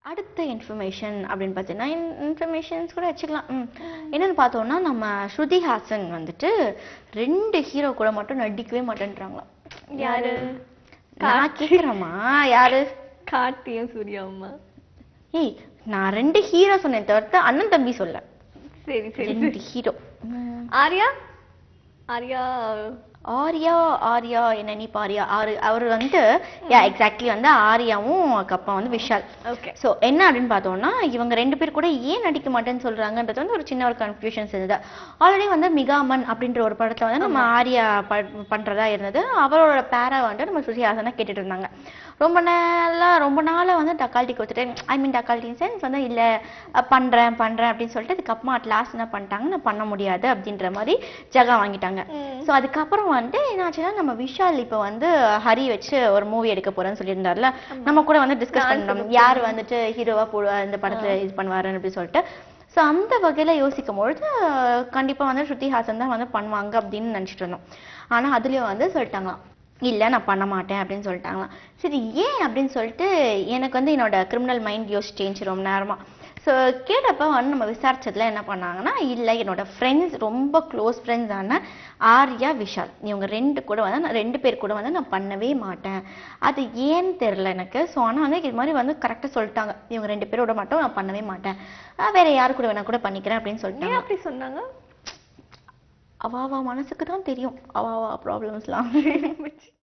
அடுத்த இன்ஃபர்மேஷன் அப்படின்னு பார்த்தீங்கன்னா இன்ஃபர்மேஷன்ஸ் கூட வச்சுக்கலாம் ம் என்னன்னு பார்த்தோம்னா நம்ம ஸ்ருதி ஹாசன் வந்துட்டு ரெண்டு ஹீரோ கூட மட்டும் நடிக்கவே மாட்டேன்றாங்களாம் யாரு நான் கேட்குறேம்மா யாரு கார்த்தியும் சூர்யாவுமா ஏய் நான் ரெண்டு ஹீரோ சொன்னேன் தவிர்த்து அண்ணன் தம்பி சொல்ல சரி சரி ரெண்டு ஹீரோ ஆர்யா ஆர்யா ஆர்யா ஆர்யா என்ன நீ பாரியா ஆறு அவர் வந்து யா எக்ஸாக்ட்லி வந்து ஆர்யாவும் அதுக்கப்புறம் வந்து விஷால் ஓகே ஸோ என்ன அப்படின்னு பார்த்தோம்னா இவங்க ரெண்டு பேர் கூட ஏன் நடிக்க மாட்டேன்னு சொல்றாங்கன்றது வந்து ஒரு சின்ன ஒரு கன்ஃபியூஷன்ஸ் இருந்தது ஆல்ரெடி வந்து மிகாமன் அப்படின்ற ஒரு படத்துல வந்து நம்ம ஆர்யா ப- பண்றதா இருந்தது அவரோட பேரை வந்து நம்ம ஸ்ருதிஹாசனா கேட்டுட்டு இருந்தாங்க ரொம்ப நாளா ரொம்ப நாளா வந்து டக்கால்ட்டி கொடுத்துட்டு ஐ மீன் டக்கால்ட்டி சென்ஸ் வந்து இல்ல அஹ் பண்றேன் பண்றேன் அப்படின்னு சொல்லிட்டு அதுக்கப்புறமா அட் லாஸ்ட் என்ன பண்ணிட்டாங்க நான் பண்ண முடியாது அப்படின்ற மாதிரி ஜகா வாங்கிட்டாங்க ஸோ அதுக்கப்புறம் வந்துட்டு என்னாச்சுன்னா நம்ம விஷால் இப்போ வந்து ஹரி வச்சு ஒரு மூவி எடுக்க போறேன்னு சொல்லியிருந்தாருல நம்ம கூட வந்து டிஸ்கஸ் பண்ணோம் யார் வந்துட்டு ஹீரோவா போடுவா இந்த படத்துல இது பண்ணுவாருன்னு அப்படி சொல்லிட்டு ஸோ அந்த வகையில யோசிக்கும் பொழுது அஹ், கண்டிப்பா வந்து ஸ்ருதி ஹாசன் தான் வந்து பண்ணுவாங்க அப்படின்னு நினைச்சிட்டு இருந்தோம் ஆனா அதுலயும் வந்து சொல்லிட்டாங்களாம் இல்ல நான் பண்ண மாட்டேன் அப்படின்னு சொல்லிட்டாங்களாம் சரி ஏன் அப்படின்னு சொல்லிட்டு எனக்கு வந்து என்னோட கிரிமினல் மைண்ட் யோசிச்சு ரொம்ப நேரமா ஸோ கேட்டப்ப வந்து நம்ம விசாரிச்சதுல என்ன பண்ணாங்கன்னா இல்லை என்னோட ஃப்ரெண்ட்ஸ் ரொம்ப க்ளோஸ் ஃப்ரெண்ட்ஸ் ஆன ஆர்யா விஷால் இவங்க ரெண்டு கூட வந்து நான் ரெண்டு பேர் கூட வந்து நான் பண்ணவே மாட்டேன் அது ஏன்னு தெரில எனக்கு ஸோ ஆனால் வந்து இது மாதிரி வந்து கரெக்டாக சொல்லிட்டாங்க இவங்க ரெண்டு பேரோட மட்டும் நான் பண்ணவே மாட்டேன் ஆஹ் வேற யாரு கூட வேணா கூட பண்ணிக்கிறேன் அப்படின்னு சொல்லிட்டாங்க ஏன் அப்படி சொன்னாங்க அவாவா மனசுக்கு தான் தெரியும் அவாவா ப்ராப்ளம்ஸ்லாம்